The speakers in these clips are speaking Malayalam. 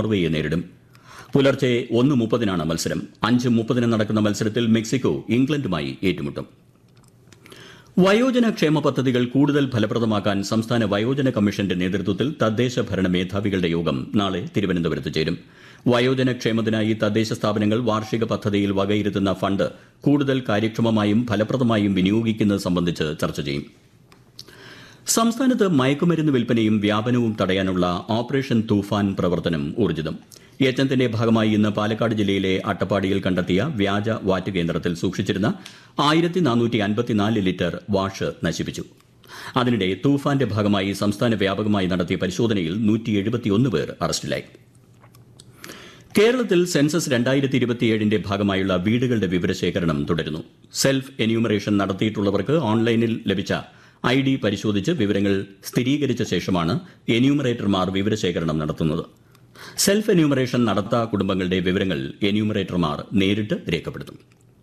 നോർവേയെ നേരിടും പുലർച്ചെ ഒന്ന് മുപ്പതിനാണ് മത്സരം അഞ്ച് മുപ്പതിന് നടക്കുന്ന മത്സരത്തിൽ മെക്സിക്കോ ഇംഗ്ലണ്ടുമായി ഏറ്റുമുട്ടും വയോജന ക്ഷേമ പദ്ധതികൾ കൂടുതൽ ഫലപ്രദമാക്കാൻ സംസ്ഥാന വയോജന കമ്മീഷന്റെ നേതൃത്വത്തിൽ തദ്ദേശ ഭരണ മേധാവികളുടെ യോഗം നാളെ തിരുവനന്തപുരത്ത് ചേരും വയോജന ക്ഷേമത്തിനായി തദ്ദേശ സ്ഥാപനങ്ങൾ വാർഷിക പദ്ധതിയിൽ വകയിരുത്തുന്ന ഫണ്ട് കൂടുതൽ കാര്യക്ഷമമായും ഫലപ്രദമായും വിനിയോഗിക്കുന്നത് സംബന്ധിച്ച് ചർച്ച ചെയ്യും സംസ്ഥാനത്ത് മയക്കുമരുന്ന് വിൽപ്പനയും വ്യാപനവും തടയാനുള്ള ഓപ്പറേഷൻ തൂഫാൻ പ്രവർത്തനം ഊർജിതം യജ്ഞത്തിന്റെ ഭാഗമായി ഇന്ന് പാലക്കാട് ജില്ലയിലെ അട്ടപ്പാടിയിൽ കണ്ടെത്തിയ വ്യാജ വാറ്റ് കേന്ദ്രത്തിൽ സൂക്ഷിച്ചിരുന്ന ആയിരത്തി നാനൂറ്റി അൻപത്തിനാല് ലിറ്റർ വാഷ് നശിപ്പിച്ചു അതിനിടെ തൂഫാന്റെ ഭാഗമായി സംസ്ഥാന വ്യാപകമായി നടത്തിയ പരിശോധനയിൽ നൂറ്റി എഴുപത്തിയൊന്ന് പേർ അറസ്റ്റിലായി കേരളത്തിൽ സെൻസസ് രണ്ടായിരത്തി ഇരുപത്തിയേഴിന്റെ ഭാഗമായുള്ള വീടുകളുടെ വിവരശേഖരണം തുടരുന്നു സെൽഫ് എന്യൂമറേഷൻ നടത്തിയിട്ടുള്ളവർക്ക് ഓൺലൈനിൽ ലഭിച്ച ഐ ഡി പരിശോധിച്ച് വിവരങ്ങൾ സ്ഥിരീകരിച്ച ശേഷമാണ് എന്യൂമറേറ്റർമാർ വിവരശേഖരണം നടത്തുന്നത് സെൽഫ് എന്യൂമറേഷൻ നടത്ത കുടുംബങ്ങളുടെ വിവരങ്ങൾ എന്യൂമറേറ്റർമാർ നേരിട്ട് രേഖപ്പെടുത്തും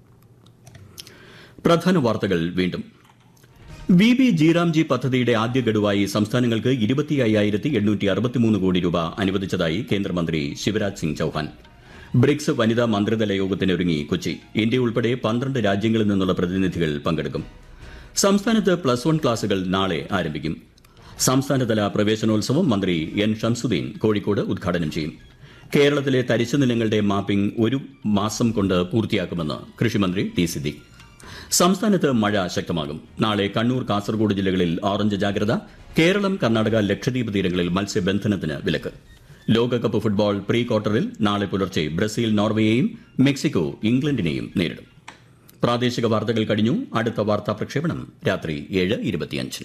പ്രധാന വാർത്തകൾ വീണ്ടും വി ബി ജീറാംജി പദ്ധതിയുടെ ആദ്യ ഗഡുവായി സംസ്ഥാനങ്ങൾക്ക് ഇരുപത്തി അയ്യായിരത്തി എണ്ണൂറ്റി അറുപത്തിമൂന്ന് കോടി രൂപ അനുവദിച്ചതായി കേന്ദ്രമന്ത്രി ശിവരാജ് സിംഗ് ചൌഹാൻ ബ്രിക്സ് വനിതാ മന്ത്രിതല യോഗത്തിനൊരുങ്ങി കൊച്ചി ഇന്ത്യ ഉൾപ്പെടെ പന്ത്രണ്ട് രാജ്യങ്ങളിൽ നിന്നുള്ള പ്രതിനിധികൾ പങ്കെടുക്കും സംസ്ഥാനത്ത് പ്ലസ് വൺ ക്ലാസുകൾ നാളെ ആരംഭിക്കും സംസ്ഥാനതല പ്രവേശനോത്സവം മന്ത്രി എൻ ഷംസുദ്ദീൻ കോഴിക്കോട് ഉദ്ഘാടനം ചെയ്യും കേരളത്തിലെ തരിശു നിലങ്ങളുടെ മാപ്പിംഗ് ഒരു മാസം കൊണ്ട് പൂർത്തിയാക്കുമെന്ന് കൃഷിമന്ത്രി ടി സിദ്ദിഖ് സംസ്ഥാനത്ത് മഴ ശക്തമാകും നാളെ കണ്ണൂർ കാസർഗോഡ് ജില്ലകളിൽ ഓറഞ്ച് ജാഗ്രത കേരളം കർണാടക ലക്ഷദ്വീപ് തീരങ്ങളിൽ മത്സ്യബന്ധനത്തിന് വിലക്ക് ലോകകപ്പ് ഫുട്ബോൾ പ്രീ ക്വാർട്ടറിൽ നാളെ പുലർച്ചെ ബ്രസീൽ നോർവേയെയും മെക്സിക്കോ ഇംഗ്ലണ്ടിനെയും നേരിടും പ്രാദേശിക വാർത്തകൾ കഴിഞ്ഞു അടുത്ത വാർത്താ പ്രക്ഷേപണം രാത്രി ഏഴ് ഇരുപത്തിയഞ്ചിന്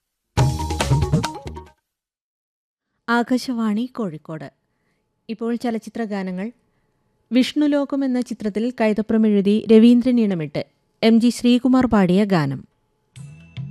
ആകാശവാണി കോഴിക്കോട് ഇപ്പോൾ ചലച്ചിത്ര ഗാനങ്ങൾ വിഷ്ണുലോകം എന്ന ചിത്രത്തിൽ കൈതപ്രം എഴുതി രവീന്ദ്രൻ ഈണമിട്ട് എം ജി ശ്രീകുമാർ പാടിയ ഗാനം